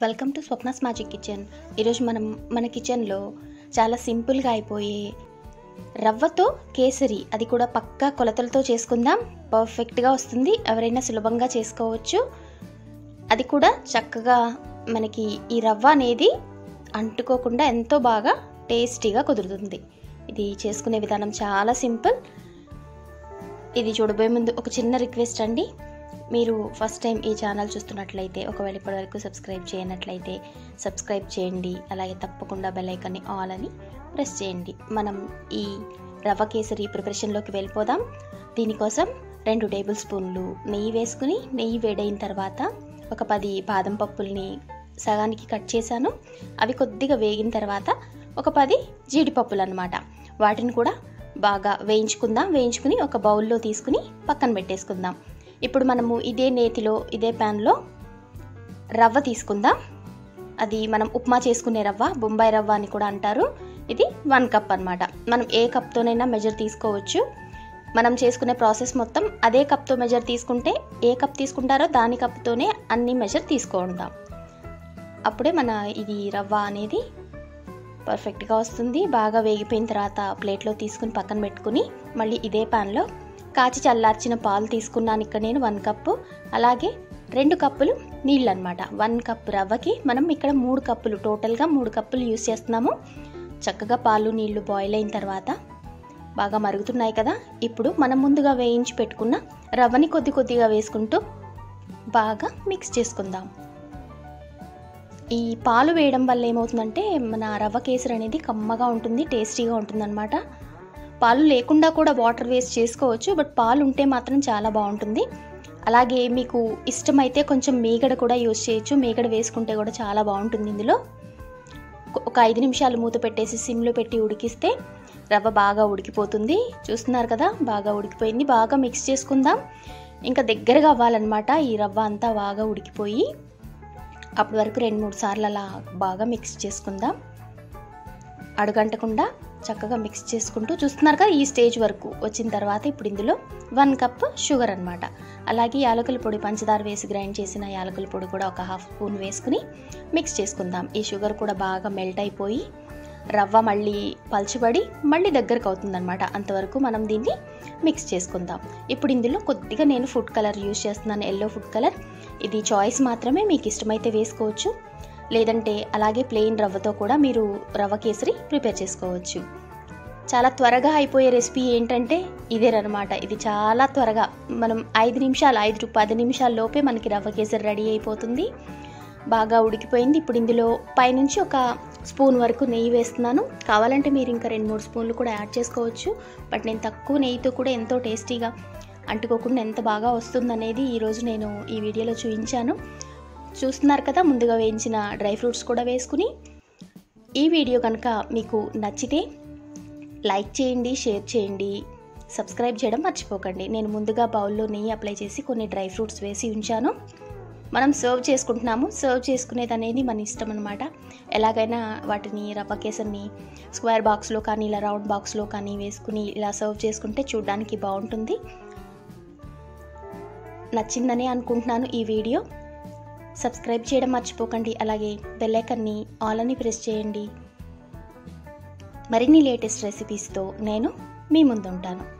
welcome to Swapna's magic kitchen ఈరోజు మనం మన కిచెన్లో చాలా సింపుల్గా అయిపోయే రవ్వతో కేసరి అది కూడా పక్కా కొలతలతో చేసుకుందాం పర్ఫెక్ట్గా వస్తుంది ఎవరైనా సులభంగా చేసుకోవచ్చు అది కూడా చక్కగా మనకి ఈ రవ్వ అనేది అంటుకోకుండా ఎంతో బాగా టేస్టీగా కుదురుతుంది ఇది చేసుకునే విధానం చాలా సింపుల్ ఇది చూడబోయే ముందు ఒక చిన్న రిక్వెస్ట్ అండి మీరు ఫస్ట్ టైం ఈ ఛానల్ చూస్తున్నట్లయితే ఒకవేళ ఇప్పటివరకు సబ్స్క్రైబ్ చేయనట్లయితే సబ్స్క్రైబ్ చేయండి అలాగే తప్పకుండా బెల్ ఐకాన్ని ఆల్ అని ప్రెస్ చేయండి మనం ఈ రవ్వ కేసరి ప్రిపరేషన్లోకి వెళ్ళిపోదాం దీనికోసం రెండు టేబుల్ స్పూన్లు నెయ్యి వేసుకుని నెయ్యి వేడైన తర్వాత ఒక పది బాదం పప్పుల్ని సగానికి కట్ చేశాను అవి కొద్దిగా వేగిన తర్వాత ఒక పది జీడిపప్పులు అనమాట వాటిని కూడా బాగా వేయించుకుందాం వేయించుకుని ఒక బౌల్లో తీసుకుని పక్కన పెట్టేసుకుందాం ఇప్పుడు మనము ఇదే నేతిలో ఇదే ప్యాన్లో రవ్వ తీసుకుందాం అది మనం ఉప్మా చేసుకునే రవ్వ బొంబాయి రవ్వ అని కూడా అంటారు ఇది వన్ కప్ అనమాట మనం ఏ కప్తోనైనా మెజర్ తీసుకోవచ్చు మనం చేసుకునే ప్రాసెస్ మొత్తం అదే కప్తో మెజర్ తీసుకుంటే ఏ కప్ తీసుకుంటారో దాని కప్తోనే అన్ని మెజర్ తీసుకుంటాం అప్పుడే మన ఇది రవ్వ అనేది పర్ఫెక్ట్గా వస్తుంది బాగా వేగిపోయిన తర్వాత ప్లేట్లో తీసుకుని పక్కన పెట్టుకుని మళ్ళీ ఇదే ప్యాన్లో కాచి చల్లార్చిన పాలు తీసుకున్నాను ఇక్కడ నేను వన్ కప్పు అలాగే రెండు కప్పులు నీళ్ళు అనమాట వన్ కప్ రవ్వకి మనం ఇక్కడ మూడు కప్పులు టోటల్గా మూడు కప్పులు యూస్ చేస్తున్నాము చక్కగా పాలు నీళ్లు బాయిల్ అయిన తర్వాత బాగా మరుగుతున్నాయి కదా ఇప్పుడు మనం ముందుగా వేయించి పెట్టుకున్న రవ్వని కొద్ది కొద్దిగా వేసుకుంటూ బాగా మిక్స్ చేసుకుందాం ఈ పాలు వేయడం వల్ల ఏమవుతుందంటే మన రవ్వ కేసరి అనేది కమ్మగా ఉంటుంది టేస్టీగా ఉంటుందన్నమాట పాలు లేకుండా కూడా వాటర్ వేస్ట్ చేసుకోవచ్చు బట్ పాలు ఉంటే మాత్రం చాలా బాగుంటుంది అలాగే మీకు ఇష్టమైతే కొంచెం మీగడ కూడా యూస్ చేయొచ్చు మీగడ వేసుకుంటే కూడా చాలా బాగుంటుంది ఇందులో ఒక ఐదు నిమిషాలు మూత పెట్టేసి సిమ్లో పెట్టి ఉడికిస్తే రవ్వ బాగా ఉడికిపోతుంది చూస్తున్నారు కదా బాగా ఉడికిపోయింది బాగా మిక్స్ చేసుకుందాం ఇంకా దగ్గరగా అవ్వాలన్నమాట ఈ రవ్వ అంతా బాగా ఉడికిపోయి అప్పటి వరకు రెండు మూడు సార్లు అలా బాగా మిక్స్ చేసుకుందాం అడుగంటకుండా చక్కగా మిక్స్ చేసుకుంటూ చూస్తున్నారు కదా ఈ స్టేజ్ వరకు వచ్చిన తర్వాత ఇప్పుడు ఇందులో వన్ కప్ షుగర్ అనమాట అలాగే యాలకుల పొడి పంచదార వేసి గ్రైండ్ చేసిన యాలకుల పొడి కూడా ఒక హాఫ్ స్పూన్ వేసుకుని మిక్స్ చేసుకుందాం ఈ షుగర్ కూడా బాగా మెల్ట్ అయిపోయి రవ్వ మళ్ళీ పల్చబడి మళ్ళీ దగ్గరకు అవుతుందన్నమాట అంతవరకు మనం దీన్ని మిక్స్ చేసుకుందాం ఇప్పుడు ఇందులో కొద్దిగా నేను ఫుడ్ కలర్ యూస్ చేస్తున్నాను ఎల్లో ఫుడ్ కలర్ ఇది చాయిస్ మాత్రమే మీకు ఇష్టమైతే వేసుకోవచ్చు లేదంటే అలాగే ప్లెయిన్ రవ్వతో కూడా మీరు రవ్వ కేసరి ప్రిపేర్ చేసుకోవచ్చు చాలా త్వరగా అయిపోయే రెసిపీ ఏంటంటే ఇదేనమాట ఇది చాలా త్వరగా మనం ఐదు నిమిషాలు ఐదు పది నిమిషాల లోపే మనకి రవ్వ కేసరి రెడీ అయిపోతుంది బాగా ఉడికిపోయింది ఇప్పుడు ఇందులో పైనుంచి ఒక స్పూన్ వరకు నెయ్యి వేస్తున్నాను కావాలంటే మీరు ఇంకా రెండు మూడు స్పూన్లు కూడా యాడ్ చేసుకోవచ్చు బట్ నేను తక్కువ నెయ్యితో కూడా ఎంతో టేస్టీగా అంటుకోకుండా ఎంత బాగా వస్తుందనేది ఈరోజు నేను ఈ వీడియోలో చూపించాను చూస్తున్నారు కదా ముందుగా వేయించిన డ్రై ఫ్రూట్స్ కూడా వేసుకుని ఈ వీడియో కనుక మీకు నచ్చితే లైక్ చేయండి షేర్ చేయండి సబ్స్క్రైబ్ చేయడం మర్చిపోకండి నేను ముందుగా బౌల్లో నెయ్యి అప్లై చేసి కొన్ని డ్రై ఫ్రూట్స్ వేసి ఉంచాను మనం సర్వ్ చేసుకుంటున్నాము సర్వ్ చేసుకునేది అనేది మన ఇష్టం అనమాట ఎలాగైనా వాటిని రవ్వ కేసరిని స్క్వేర్ బాక్స్లో కానీ ఇలా రౌండ్ బాక్స్లో కానీ వేసుకుని ఇలా సర్వ్ చేసుకుంటే చూడడానికి బాగుంటుంది నచ్చిందని అనుకుంటున్నాను ఈ వీడియో సబ్స్క్రైబ్ చేయడం మర్చిపోకండి అలాగే బెల్లైకన్ని ఆల్ అని ప్రెస్ చేయండి మరిన్ని లేటెస్ట్ రెసిపీస్తో నేను మీ ముందుంటాను